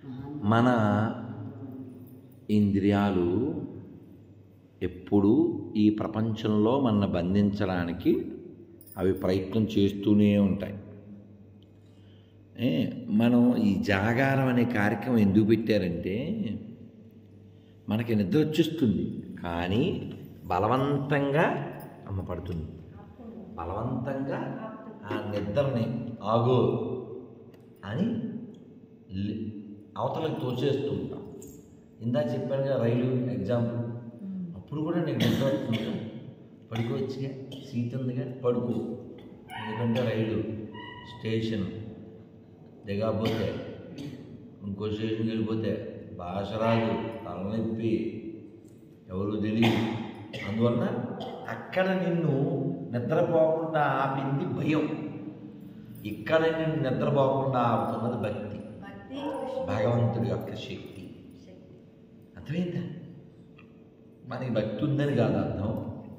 మన ఇంద్రియాలు ఎప్పుడూ ఈ ప్రపంచంలో మన బంధించడానికి అవి ప్రయత్నం చేస్తూనే ఉంటాయి ఏ, మనం ఈ జాగారం అనే కార్యక్రమం ఎందుకు పెట్టారంటే మనకి నిద్ర వచ్చేస్తుంది కానీ బలవంతంగా అమ్మ పడుతుంది బలవంతంగా ఆ నిద్రని ఆగు అని లే- అవతలకి తోచేస్తుంటాం ఇందా చెప్పాను కదా రైలు ఎగ్జాంపుల్ అప్పుడు కూడా నీకు నిద్ర వస్తుంది పడుకోవచ్చుగా సీట్ ఉందిగా పడుకో ఎందుకంటే రైలు స్టేషన్ దిగకపోతే ఇంకో స్టేషన్కి వెళ్ళిపోతే భాష రాదు తలనొప్పి ఎవరు తెలియదు అందువలన అక్కడ నిన్ను నిద్రపోకుండా ఆపింది భయం ఇక్కడ నిన్ను నిద్రపోకుండా ఆపుతున్నది భక్తి భక్తి భగవంతుడి యొక్క శక్తి అర్థమైందా మనకి భక్తి ఉందని కాదు అర్థం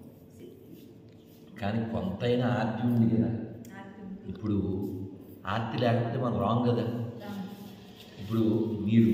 కానీ కొంతైనా ఆర్తి ఉంది కదా ఇప్పుడు ఆర్తి లేకపోతే మనం రాంగ్ కదా ఇప్పుడు మీరు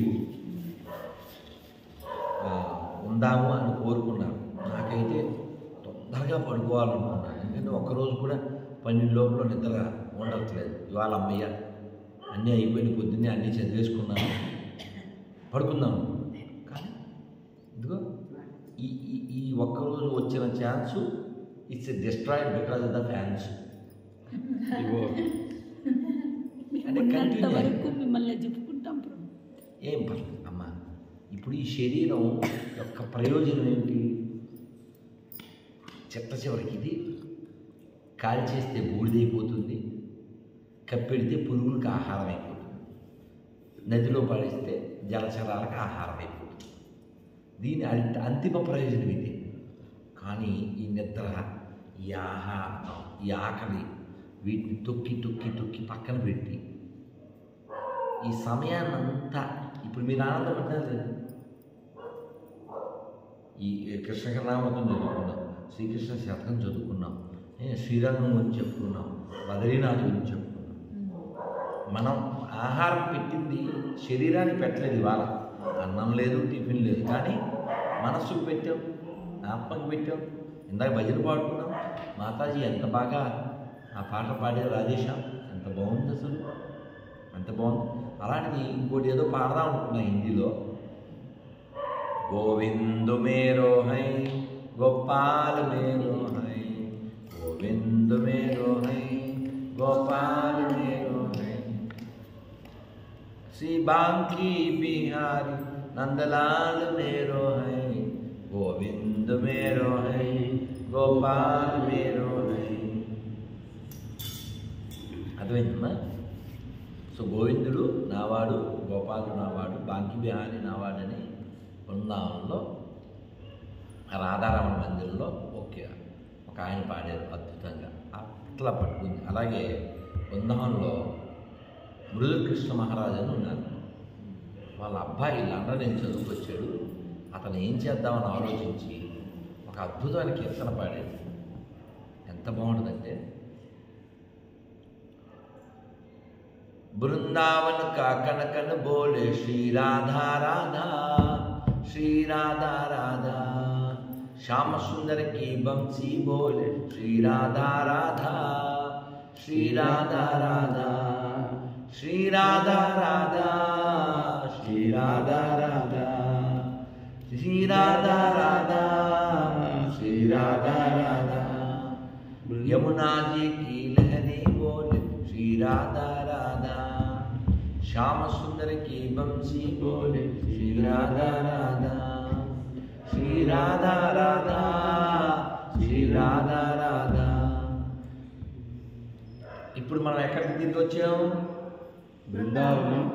ఆ, ఉందాము అని కోరుకున్నారు నాకైతే తొందరగా పడుకోవాలనుకున్నాను ఎందుకంటే ఒక్కరోజు కూడా పన్నెండు లోపల నిద్ర ఉండట్లేదు ఇవాళ అమ్మయ్య అన్నీ అయిపోయిన పొద్దున్నే అన్నీ చదివేసుకున్నాను పడుకుందాము కానీ ఇదిగో ఈ ఈ ఈ ఒక్కరోజు వచ్చిన chance it's destroyed because of the fans ego అంటే ఉన్నంత కంటిన్యూ వరకు మిమ్మల్ని చెప్పుకుంటాం ప్రభు ఏం పర్లేదు అమ్మా ఇప్పుడు ఈ శరీరం యొక్క ప్రయోజనం ఏమిటి చెత్త చివరికి ఇది కాలి చేస్తే బూడిదైపోతుంది కప్పెడితే పురుగులకు ఆహారం అయిపోతుంది నదిలో పడేస్తే జలచరాలకు ఆహారం అయిపోతుంది దీని అంత అంతిమ ప్రయోజనం ఇది కానీ ఈ నిద్ర ఈ ఆహారం ఈ ఆకలి వీటిని తొక్కి తొక్కి తొక్కి పక్కన పెట్టి ఈ సమయాన్నంతా ఇప్పుడు మీరు ఆనందపడ్డారు లేదు ఈ కృష్ణకర్ణామృతం చదువుకున్నాం శ్రీకృష్ణ శతకం చదువుకున్నాం ఏ, శ్రీరంగం గురించి చెప్పుకున్నాం బదరీనాథ్ గురించి చెప్పుకున్నాం మనం ఆహారం పెట్టింది శరీరానికి పెట్టలేదు ఇవాళ అన్నం లేదు టిఫిన్ లేదు కానీ మనస్సుకు పెట్టాం ఆత్మకు పెట్టాం ఇందాక భజన పాడుకున్నాం మాతాజీ ఎంత బాగా ఆ పాట పాడారు రాజేశాం ఎంత బాగుంది అసలు ఎంత బాగుంది అలాంటిది ఇంకోటి ఏదో పాడదాం అనుకున్నా హిందీలో గోవిందు మేరో హై గోపాల్ మేరో హై గోవిందు మేరో హై గోపాల్ మేరో హై శ్రీ బాంకీ బిహారీ నందలాల్ మేరో హై గోవింద్ మేరో హై గోపాల్ మేరో హై అర్థమైందమ్మా సో గోవిందుడు నావాడు గోపాలుడు నావాడు బాంకి బిహారీ నావాడని బృందావనంలో రాధారమణ మందిరంలో ఓకే ఒక ఆయన పాడారు అద్భుతంగా అట్లా పట్టుకుంది అలాగే బృందావనంలో మృదుకృష్ణ మహారాజు అని ఉన్నారు వాళ్ళ అబ్బాయి లండన్ నుంచి చదువుకొచ్చాడు అతను ఏం చేద్దామని ఆలోచించి ఒక అద్భుతమైన కీర్తన పాడాడు ఎంత బాగుంటుందంటే वृंदावन का कनकन बोले श्री राधा राधा श्री राधा राधा श्याम सुंदर की बंसी बोले श्री राधा राधा श्री राधा राधा श्री राधा राधा श्री राधा राधा श्री राधा राधा श्री राधा राधा यमुना जी की लहरी बोले श्री राधा राधा श्याम सुंदर की बंसी बोले श्री राधा राधा श्री राधा राधा श्री राधा राधा ఇప్పుడు మనం ఎక్కడికి తిరిగి వచ్చాం బృందావనం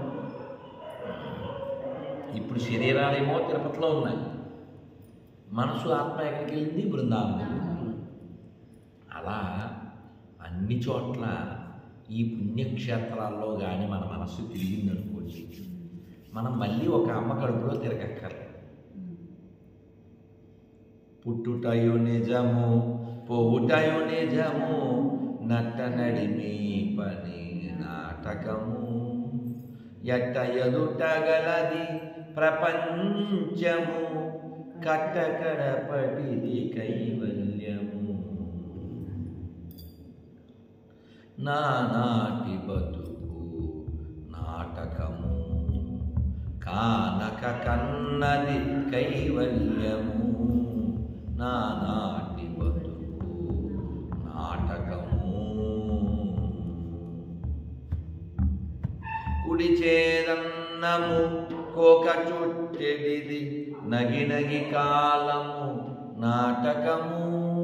ఇప్పుడు శరీరాలేమో తిరుపతిలో ఉన్నాయి మనసు ఆత్మ ఎక్కడికి వెళ్ళింది బృందావనం వెళ్ళింది. అలా అన్ని చోట్ల ఈ పుణ్యక్షేత్రాల్లో కానీ మన మనస్సు తిరిగిందనుకోండి మనం మళ్ళీ ఒక అమ్మ కడుపులో తిరగక్కర్లేదు పుట్టుటయు నిజము పోవుటయు నిజము నట్ట నడిమి పని నాటకము ఎట్ట ఎదుటగలది ప్రపంచము కట్టకడపటిది కైవల్యము నానాటి బతుకు నాటకము కానక కన్నది కైవల్యము నానాటి బతుకు నాటకము కుడి చేదన్నము కోక చుట్టెడిది నగి నగి కాలము నాటకము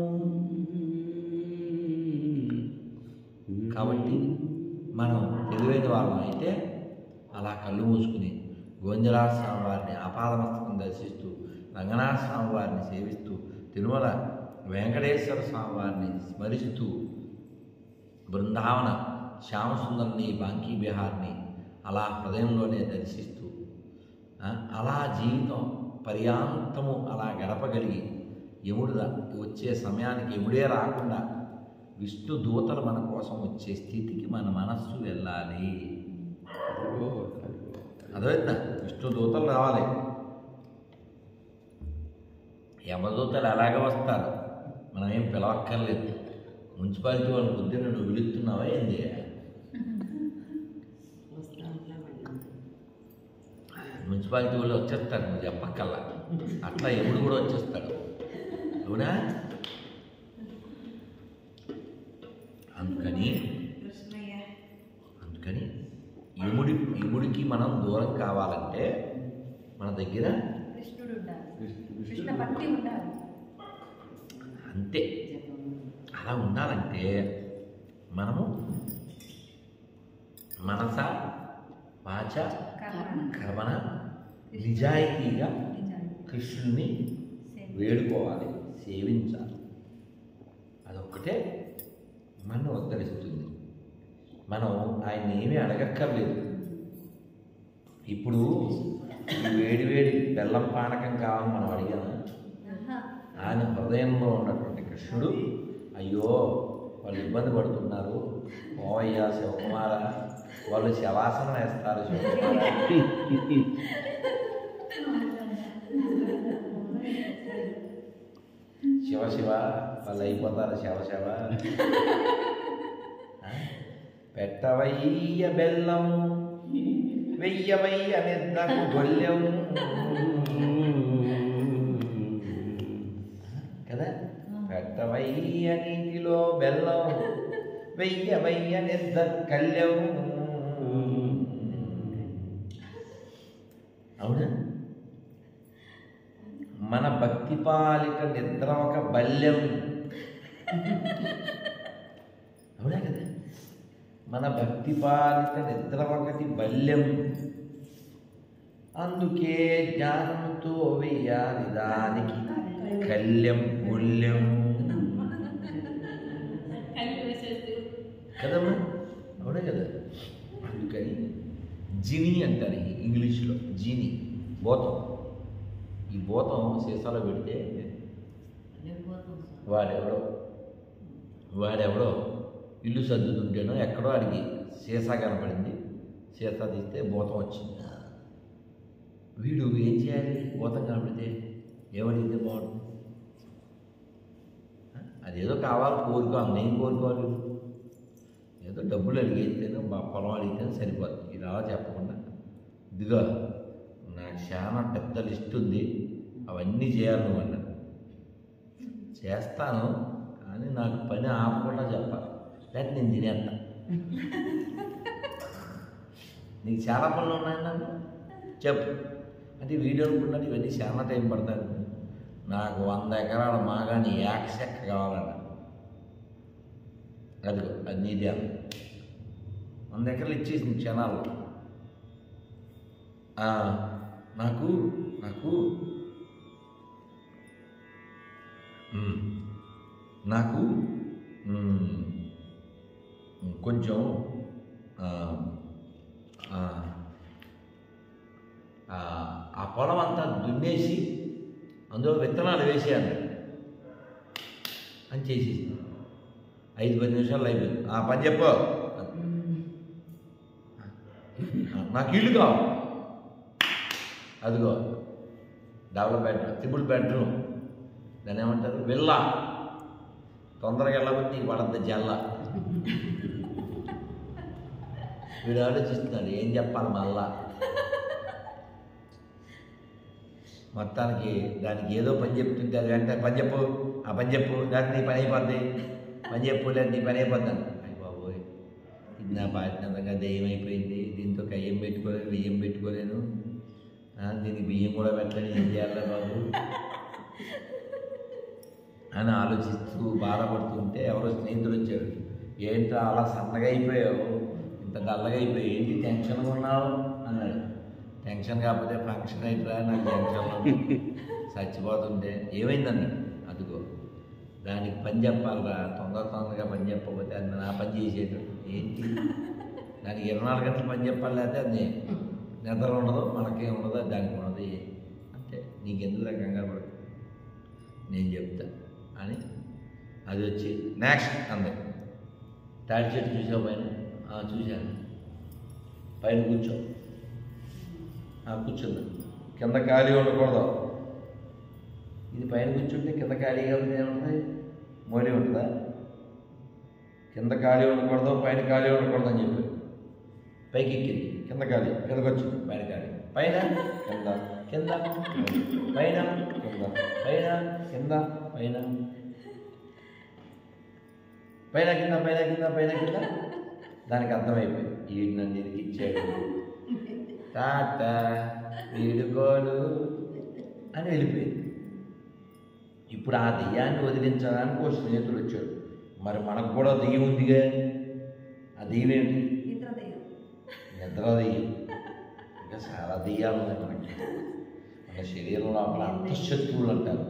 కాబట్టి మనం తెలివైన వాళ్ళం అయితే అలా కళ్ళు మూసుకుని గోంజరాజ స్వామి వారిని ఆపాదమస్తకం దర్శిస్తూ రంగనాథ స్వామి వారిని సేవిస్తూ తిరుమల వెంకటేశ్వర స్వామి వారిని స్మరిస్తూ బృందావన శ్యామసుందరిని బాంకీ బిహార్ని అలా హృదయంలోనే దర్శిస్తూ ఆ, అలా జీవితం పర్యాంతము అలా గడపగలిగి యముడు రా- వచ్చే సమయానికి యముడే రాకుండా విష్ణు దూతలు మన కోసం వచ్చే స్థితికి మన మనస్సు వెళ్ళాలి అర్థమైందా విష్ణు దూతలు రావాలి యమదూతలు ఎలాగ వస్తారు మనం ఏం పిలవక్కర్లేదు మున్సిపాలిటీ వాళ్ళ పొద్దున్న నువ్వు పిలుస్తున్నావా ఏంది మున్సిపాలిటీ వాళ్ళు వచ్చేస్తారు నువ్వు చెప్పక్కల్లా అట్లా ఎప్పుడు కూడా వచ్చేస్తాడు అవునా అందుకని అందుకని యముడి యముడికి మనం దూరం కావాలంటే మన దగ్గర కృష్ణుడు ఉండాలి కృష్ణ భక్తి ఉండాలి అంతే అలా ఉండాలంటే మనము మనస వాచ కర్మ కర్మన నిజాయితీగా నిజాయితీ. కృష్ణుని సేవ. వేడుకోవాలి సేవించాలి అదొక్కటే మనం ఉద్ధరిస్తుంది మనం ఆయన ఏమీ అడగక్కర్లేదు ఇప్పుడు ఈ వేడి వేడి బెల్లం పానకం కావాలని మనం అడిగాము ఆహా. ఆయన హృదయంలో ఉన్నటువంటి కృష్ణుడు అయ్యో వాళ్ళు ఇబ్బంది పడుతున్నారు ఓవయ్యా శివకుమార వాళ్ళు శవాసనం వేస్తారు శివకుమార శివ శివ వాళ్ళు అయిపోతారు శివ శివ ఆ? పెట్టవయ్య బెల్లం వెయ్యవయ్య నిద్దకు గొల్లెం కదా పెట్టవయ్య నీటిలో బెల్లం వెయ్యవయ్య నిద్ద కళ్యం అవునా మన భక్తి పాలిట నిద్ర ఒక బల్యం అవునా కదా మన భక్తి పాలిట నిద్ర ఒకటి బల్యం అందుకే జ్ఞానంతో వెయ్యాలి దానికి కళ్యం మూల్యం కదమ్మా అవునా కదా అందుకని జిని అంటారు ఈ ఇంగ్లీష్లో జీని భూతం ఈ భూతం సీసాలో పెడితే వాడెవడో వాడెవడో ఇల్లు సర్దుతుంటేనో ఎక్కడో అడిగి సీసా కనపడింది సీసా తీస్తే భూతం వచ్చింది వీడు ఏం చేయాలి భూతం కనపడితే ఏమడిగితే బాగుంటుంది ఆ? అదేదో కావాలి కోరుకో నేను కోరుకోవాలి ఏదో డబ్బులు అడిగేస్తేనో మా పొలం అడిగితేనే సరిపోతుంది ఇలా చెప్పకుండా ఇదిగో నాకు చాలా పెద్ద లిస్ట్ ఉంది అవన్నీ చేయాలి నువ్వు అన్నాడు చేస్తాను కానీ నాకు పని ఆపకుండా చెప్పాలి లేకపోతే నేను తినేస్తా నీకు చాలా పనులు ఉన్నాయన్నా చెప్పు అంటే వీడియో అనుకున్నాడు ఇవన్నీ చాలా టైం పడతాను నాకు వంద ఎకరాల మాగాని యాక్సెక్ కావాలన్న అదిగో అది నీదే అన్న వంద ఎకరాలు ఇచ్చేసింది క్షణాల్లో ఆ, నాకు నాకు మ్, నాకు మ్, కొంచెం ఆ, ఆ, ఆ, ఆ పొలం అంతా దున్నేసి అందులో విత్తనాలు వేసేయాలి అని చేసేసి ఐదు పది నిమిషాలు అయిపోయింది ఆ పని చెప్పు ఆ, నాకు ఇల్లు కావాలి అదిగో డబుల్ బెడ్రూమ్ ట్రిపుల్ బెడ్రూమ్ దాన్ని ఏమంటారు విల్లా తొందరగా వెళ్ళకపోతే నీకు పడద్దు జల్ల వీడు ఆలోచిస్తున్నాడు ఏం చెప్పాలి మళ్ళా మొత్తానికి దానికి ఏదో పని చెప్తుంటే అది వెంటనే పని చెప్పు ఆ పని చెప్పు లేకపోతే నీ పని అయిపోద్ది పని చెప్పు లేదా నీ పని అయిపోద్ది అని. అయ్య బాబోయ్ ఇది నా బాధ్యతంగా దెయ్యం అయిపోయింది దీంతో కయ్యం పెట్టుకోలేను బియ్యం పెట్టుకోలేను ఆ, దీనికి బియ్యం కూడా పెట్టలేను ఏం చేయాలి బాబు అని ఆలోచిస్తూ బాధపడుతుంటే ఎవరో స్నేహితుడు వచ్చాడు ఏంటో అలా సన్నగా అయిపోయావు ఇంత డల్లగా అయిపోయావు ఏంటి టెన్షన్గా ఉన్నావు అన్నాడు టెన్షన్ కాకపోతే ఫంక్షన్ అయిపోయా నాకు టెన్షన్ చచ్చిపోతుంటే ఏమైందన్నాడు అదిగో దానికి పని చెప్పాలిరా తొందర తొందరగా పని చెప్పకపోతే అది నా పని చేసేది ఏంటి దానికి ఇరవై నాలుగు గంటలు పని చెప్పాలి లేకపోతే అది నిద్ర ఉండదు మనకేం ఉండదు దానికి ఉండదు అంటే నీకెందుకు కంగారు పడకు నేను చెప్తా అని అది వచ్చి నెక్స్ట్ అంది తాడి చెట్టు చూసావు పైన "ఆ, చూశాను పైన కూర్చో "ఆ, కూర్చుందా కింద ఖాళీ ఉండకూడదు ఇది పైన కూర్చుంటే కింద ఖాళీగా ఉంది ఏముంటుంది మోడీ ఉంటుందా కింద ఖాళీ ఉండకూడదు పైన ఖాళీ ఉండకూడదు అని చెప్పి పైకి ఎక్కింది కింద ఖాళీ కిందకు వచ్చింది పైన ఖాళీ పైన కింద కింద పైన కింద పైన కింద పైన పైన కింద పైన కింద పైన కింద దానికి అర్థమైపోయింది ఈడు నన్ను దీనికి ఇచ్చాడు తాత వీడుకోడు అని వెళ్ళిపోయింది ఇప్పుడు ఆ దెయ్యాన్ని వదిలించడానికి ఓ స్నేహితుడు వచ్చాడు మరి మనకు కూడా దెయ్యం ఉందిగా ఆ దెయ్యం ఏంటి నిద్ర దయ్యం నిద్ర దెయ్యం ఇంకా చాలా దెయ్యాలు ఉన్నాయి మనకి మన శరీరం లోపల అంతఃశత్రువులు అంటారు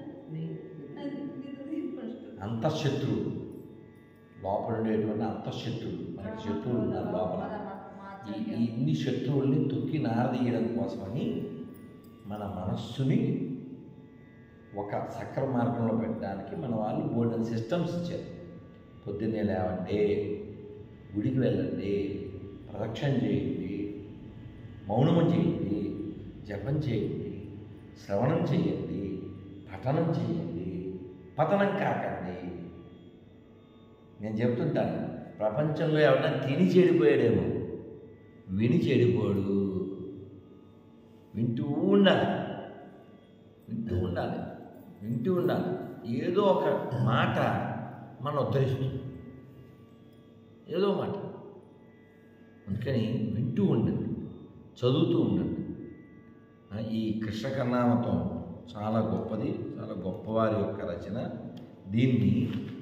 అంతఃశత్రువు లోపల ఉండేటువంటి అంతఃశత్రువులు మనకి శత్రువులు ఉన్నారు లోపల ఈ ఈ ఇన్ని శత్రువుల్ని తొక్కి నారదీయడం కోసమని మన మనస్సుని ఒక సక్ర మార్గంలో పెట్టడానికి మన వాళ్ళు బోల్డెన్ సిస్టమ్స్ ఇచ్చారు పొద్దున్నే లేవండి గుడికి వెళ్ళండి ప్రదక్షిణ చేయండి మౌనము చేయండి జపం చేయండి శ్రవణం చేయండి పఠనం చేయండి పతనం కాకండి నేను చెప్తుంటాను ప్రపంచంలో ఎవరైనా తిని చెడిపోయాడేమో విని చెడిపోడు వింటూ ఉండాలి వింటూ ఉండాలి వింటూ ఉండాలి ఏదో ఒక మాట మన ఉద్ధరిస్తుంది ఏదో మాట అందుకని వింటూ ఉండండి చదువుతూ ఉండండి ఆ, ఈ కృష్ణ కర్ణామతం చాలా గొప్పది చాలా గొప్పవారి యొక్క రచన దీన్ని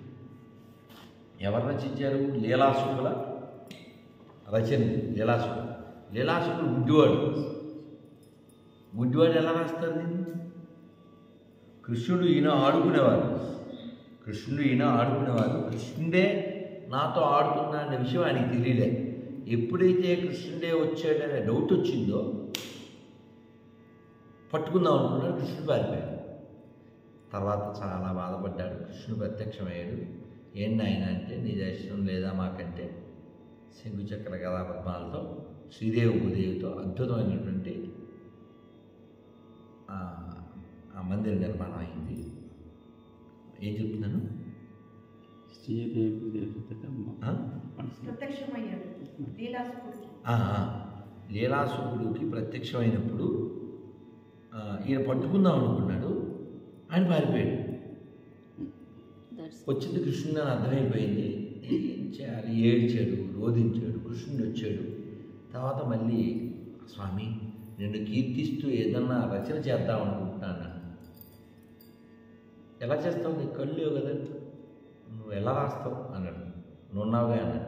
ఎవరు రచించారు లీలాసుకుల రచన ఇది, లీలాసుకులు లీలాసుకులు గుడ్డివాడు గుడ్డివాడు ఎలా రాస్తారు దీన్ని కృష్ణుడు ఈయన ఆడుకునేవారు కృష్ణుడు ఈయన ఆడుకునేవారు కృష్ణుడే నాతో ఆడుతున్నా అనే విషయం ఆయనకి తెలియలే ఎప్పుడైతే కృష్ణుడే వచ్చాడనే డౌట్ వచ్చిందో పట్టుకుందాం అనుకున్నాడు కృష్ణుడు పారిపోయాడు తర్వాత చాలా బాధపడ్డాడు కృష్ణుడు ప్రత్యక్షమయ్యాడు ఏంటి ఆయన అంటే నీ దర్శనం లేదా మాకంటే శంకుచక్ర గదా పద్మాలతో శ్రీదేవి భూదేవితో అద్భుతమైనటువంటి ఆ ఆ మందిర నిర్మాణం అయింది ఏం చెప్తున్నాను శ్రీదేవి దేవతమ్మ ఆ? ప్రత్యక్షమయ్యాడు లీలాసుకుడికి ఆ, ఆ. లీలాసుకుడికి ప్రత్యక్షమైనప్పుడు ఆ, ఈయన పట్టుకుందాం అనుకున్నాడు ఆయన పారిపోయాడు దట్స్ వచ్చింది కృష్ణుడు అని అర్థమైపోయింది ఏం చేయాలి ఏడ్చాడు రోధించాడు కృష్ణుడు వచ్చాడు తర్వాత మళ్ళీ స్వామి నిన్ను కీర్తిస్తూ ఏదన్నా రచన చేద్దాం అనుకుంటున్నాను ఎలా చేస్తావు నీ కళ్ళు లేవు కదా నువ్వు ఎలా రాస్తావు అన్నాడు నువ్వు ఉన్నావుగా అన్నాడు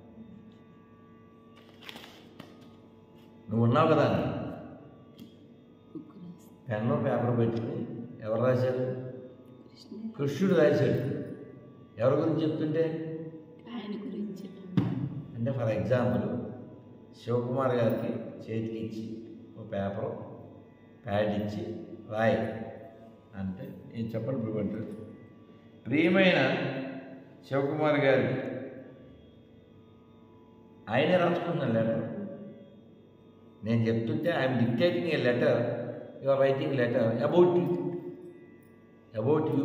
నువ్వు ఉన్నావు కదా అన్నాడు బుక్ రాసి పెన్ను పేపర్ పెట్టుకుని ఎవరు రాశారు కృష్ణ కృష్ణుడు రాశాడు ఎవరి గురించి చెప్తుంటే ఆయన గురించి అంటే ఫర్ ఎగ్జాంపుల్ శివకుమార్ గారికి చేతికి ఇచ్చి ఒక పేపర్ ప్యాడ్ ఇచ్చి రాయి అంటే ఏం చెప్పండి ఇప్పుడు అంటారు ప్రియమైన శివకుమార్ గారికి ఆయనే రాసుకుంటున్నాడు లెటర్ నేను చెప్తుంటే I'm dictating a letter you are writing letter about you about you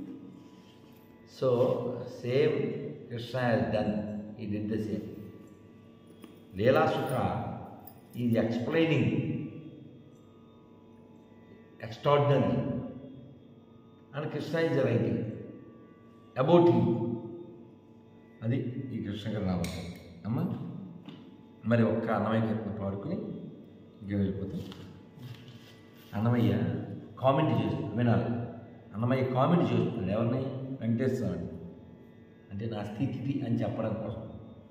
so same Krishna has done he did the same Leelasukha is explaining extraordinary and Krishna is writing about you అది ఈ కృష్ణ నామకం అమ్మ మరి ఒక్క అన్నమయ్య కీర్తన పాడుకుని ఇంక వెళ్ళిపోతాం అన్నమయ్య కామెంట్ చేస్తుంది వినాలి అన్నమయ్య కామెంట్ చేస్తున్నాడు ఎవరిని వెంకటేశ్వరుడు అంటే నా స్థితి అని చెప్పడం కోసం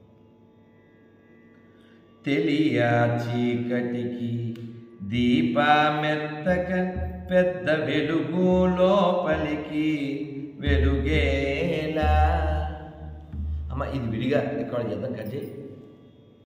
తెలియ చీకటికి దీపమెత్తక పెద్ద వెలుగు లోపలికి వెలుగేలా అమ్మ ఇది విడిగా రికార్డ్ చేద్దాం కంటే